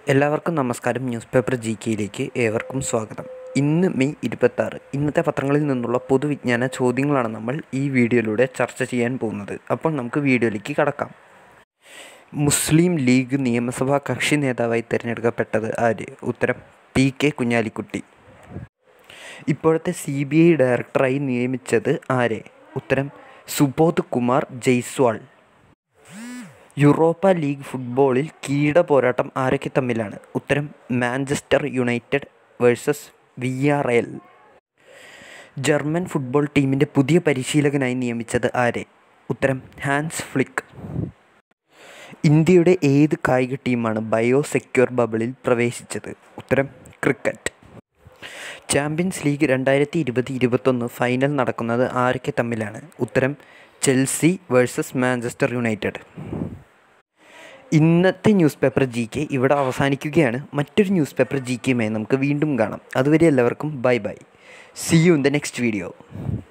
എല്ലാവർക്കും നമസ്കാരം news paper G കെയിലേക്ക് ഏവർക്കും സ്വാഗതം ഇന്ന് മെയ് ഇരുപത്താറ് ഇന്നത്തെ പത്രങ്ങളിൽ നിന്നുള്ള പൊതുവിജ്ഞാന ചോദ്യങ്ങളാണ് നമ്മൾ ഈ വീഡിയോയിലൂടെ ചർച്ച ചെയ്യാൻ പോകുന്നത് അപ്പോൾ നമുക്ക് വീഡിയോയിലേക്ക് കടക്കാം മുസ്ലിം ലീഗ് നിയമസഭാ കക്ഷി നേതാവായി തിരഞ്ഞെടുക്കപ്പെട്ടത് ആര് ഉത്തരം പി കെ കുഞ്ഞാലിക്കുട്ടി ഇപ്പോഴത്തെ സി ബി ഐ ഡയറക്ടറായി നിയമിച്ചത് ആരെ ഉത്തരം സുബോധ് കുമാർ ജയ്സ്വാൾ യൂറോപ്പ ലീഗ് ഫുട്ബോളിൽ കിരീട പോരാട്ടം ആരൊക്കെ തമ്മിലാണ് ഉത്തരം Manchester United versus Villarreal German football ടീമിൻ്റെ പുതിയ പരിശീലകനായി നിയമിച്ചത് ആരെ ഉത്തരം ഹാൻസ് ഫ്ലിക്ക് ഇന്ത്യയുടെ ഏത് കായിക ടീമാണ് ബയോ സെക്യൂർ ബബിളിൽ പ്രവേശിച്ചത് ഉത്തരം ക്രിക്കറ്റ് ചാമ്പ്യൻസ് ലീഗ് രണ്ടായിരത്തി ഇരുപത് ഇരുപത്തൊന്ന് ഫൈനൽ നടക്കുന്നത് ആരൊക്കെ തമ്മിലാണ് ഉത്തരം ചെൽസി വേഴ്സസ് മാഞ്ചസ്റ്റർ യുണൈറ്റഡ് ഇന്നത്തെ ന്യൂസ് പേപ്പർ ജി കെ ഇവിടെ അവസാനിക്കുകയാണ് മറ്റൊരു ന്യൂസ് പേപ്പർ ജി കെയുമായി നമുക്ക് വീണ്ടും കാണാം അതുവരെ എല്ലാവർക്കും bye bye see you in the next video